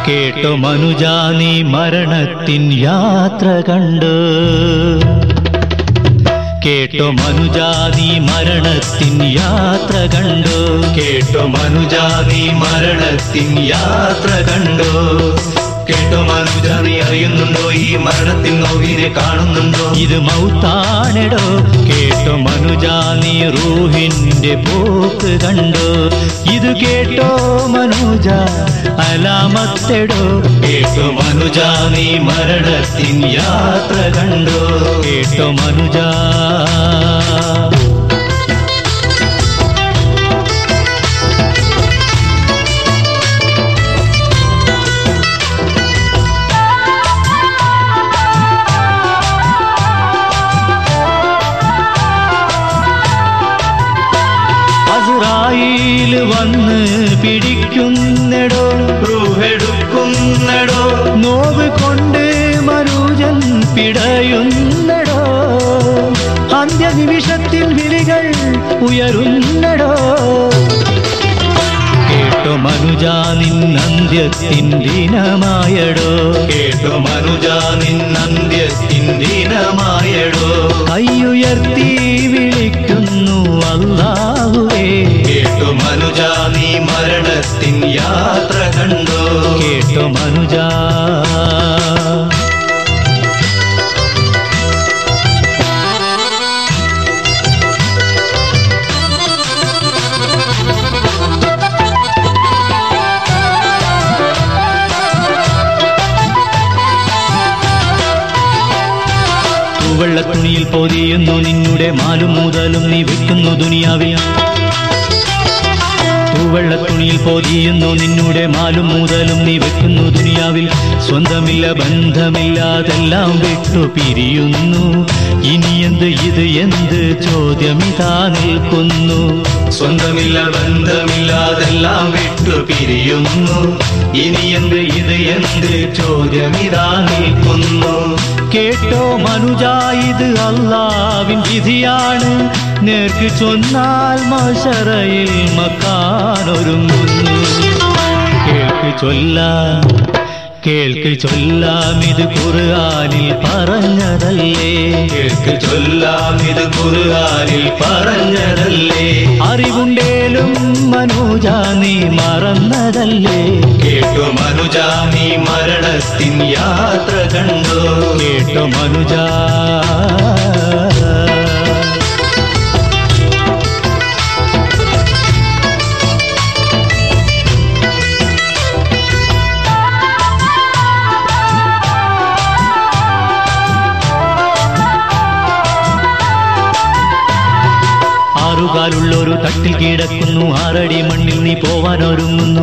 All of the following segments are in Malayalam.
കേട്ടോ മനുജ നീ മരണത്തിൻ യാത്ര കണ്ട് കേട്ടോ മനുജാതി മരണത്തിൻ യാത്ര കണ്ടു കേട്ടോ മനുജാതി മരണത്തിൻ യാത്ര കണ്ടു കേട്ടോ മനുജ നീ അറിയുന്നുണ്ടോ ഈ മരണത്തിൻ നോവിനെ കാണുന്നുണ്ടോ ഇത് മൗത്താണെടോ കേട്ടോ മനുജ നീ റൂഹിന്റെ പോക്ക് കണ്ടു ഇത് കേട്ടോ മനുജ അലാമത്തെടോ കേട്ടോ മനുജ നീ മരണത്തിൻ യാത്ര കണ്ടു കേട്ടോ മനുജ അസുറായിൽ വന്ന് പിടിക്കുന്നടോ റൂഹെടുക്കുന്നടോ നോവ് കൊണ്ട് മനുജൻ പിടയുന്നടോ അന്ത്യനിമിഷത്തിൽ വിളികൾ ഉയരുന്നടോ കേട്ടോ മനുജ നിന്നന്ത്യത്തിൻ ദിനമായടോ കേട്ടോ മനുജ നിന്നന്ത്യത്തിൻ ദിനമായടോ കൈയുയർത്തി വിളിക്കുന്നു അല്ലാഹുവേ കേട്ടോ മനുജ നീ മരണത്തിൻ യാത്ര കണ്ടോ കേട്ടോ മനുജ വെള്ളത്തുണിയിൽ പൊതിയുന്നു നിന്നുടെ മാലും മുതലും നീ വെക്കുന്നു ദുനിയാവിൽ തൂവെള്ളത്തുണിയിൽ പൊതിയുന്നു നിന്നുടെ മാലും മുതലും നീ വെക്കുന്നു ദുനിയാവിൽ സ്വന്തമില്ല ബന്ധമില്ലാതെല്ലാം വിട്ടു പിരിയുന്നു ഇനി എന്ത് ഇത് എന്ത് ചോദ്യമിതാ നിൽക്കുന്നു സ്വന്തമില്ല ബന്ധമില്ലാതെല്ലാം വിട്ടു പിരിയുന്നു ഇനി എന്ത് ഇത് എന്ത് ചോദ്യമിതാ നിൽക്കുന്നു കേട്ടോ മനുജ ഇത് അള്ളാവിൻ വിധിയാണ് നേർക്ക് ചൊന്നാൽ മഷറയിൽ മക്കാനൊരുങ്ങുന്നു കേൾക്ക് ചൊല്ലാം കേൾക്ക് ചൊല്ലാം ഇത് ഖുർആനിൽ പറഞ്ഞതല്ലേ കേൾക്ക് ചൊല്ലാം ഇത് ഖുർആനിൽ പറഞ്ഞതല്ലേ അറിവുണ്ടേലും മനുജ നീ മറന്നതല്ലേ കേട്ടോ മനുജ നീ മരണത്തിൻ യാത്ര കണ്ടോ കേട്ടോ മനുജ ആറുകാലുള്ളൊരു തട്ടിൽ കിടക്കുന്നു ആറടി മണ്ണിൽ നീ പോവാൻ ഒരുങ്ങുന്നു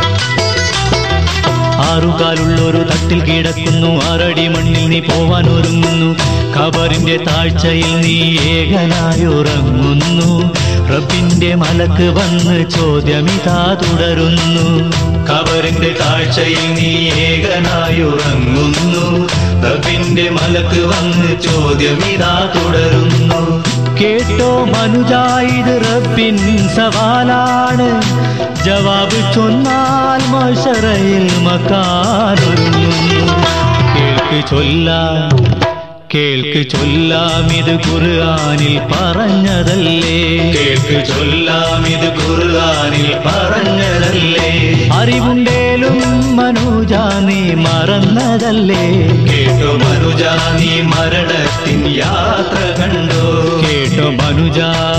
ആറുകാലുള്ളൊരു തട്ടിൽ കിടക്കുന്നു ആറടി മണ്ണിൽ നീ പോവാൻ ഒരുങ്ങുന്നു ഖബറിന്റെ താഴ്ചയിൽ നീ ഏകനായി ഉറങ്ങുന്നു റബ്ബിന്റെ മലക്ക് വന്ന് ചോദ്യമിതാ തുടരുന്നു ഖബറിന്റെ താഴ്ചയിൽ നീ ഏകനായി ഉറങ്ങുന്നു റബ്ബിന്റെ മലക്ക് വന്ന് ചോദ്യമിതാ തുടരുന്നു കേട്ടോ മനുജായത് റബ്ബിൻ സവാലാണ് ജവാബ് ചൊന്നാൽ മഷറയിൽ മക്കാനൊരുങ്ങുന്നു കേൾക്ക് ചൊല്ലാം കേൾക്ക് ചൊല്ലാം ഇത് ഖുർആനിൽ പറഞ്ഞതല്ലേ കേൾക്ക് ചൊല്ലാം ഇത് ഖുർആനിൽ പറഞ്ഞതല്ലേ അറിവുണ്ടേലും മനുജ നീ മറന്നതല്ലേ കേട്ടോ മനുജ നീ മരണത്തിൻ യാത്ര കണ്ടോ കേട്ടോ മനുജ